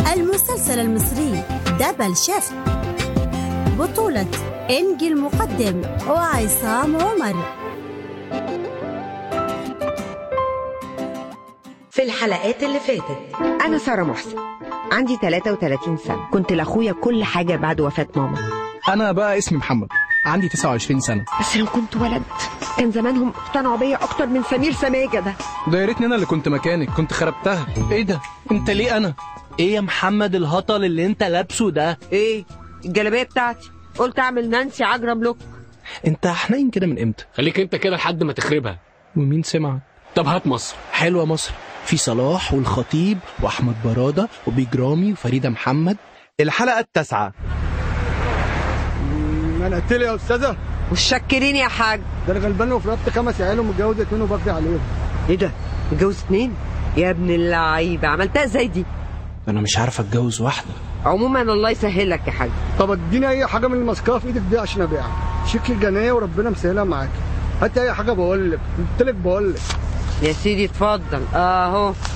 المسلسل المصري دبل شيفت بطولة إنجي المقدم وعصام عمر في الحلقات اللي فاتت أنا سارة محسن عندي 33 سنة كنت لأخويا كل حاجة بعد وفاة ماما انا بقى اسمي محمد عندي 29 سنه بس لو كنت ولد كان زمانهم اقتنعوا بيا أكتر من سمير سماجة ده ده يا ريتني انا اللي كنت مكانك كنت خربتها ايه ده انت ليه انا ايه يا محمد الهطل اللي انت لابسه ده إيه الجلابية بتاعتي قلت أعمل نانسي عجرم لوك انت حنين كده من امتى خليك انت كده لحد ما تخربها ومين سمعك طب هات مصر حلوه مصر في صلاح والخطيب واحمد براده وبيجرامي وفريده محمد الحلقة التاسعة انا قلت لي يا استاذه والشكرين يا حاج ده انا غلبان وفي رقبتي خمس عيال ومتجوز اتنين وبفدي عليهم إيه ده متجوز اتنين يا ابن اللعيبة عملتها ازاي دي انا مش عارف اتجوز واحده عموما الله يسهلك يا حاج طب اديني اي حاجه من المسكره في ايدك دي عشان ابيعها شكل الجنيه وربنا مسهلها معاك هات اي حاجه بقول لك قلت لك بقول لك يا سيدي اتفضل اهو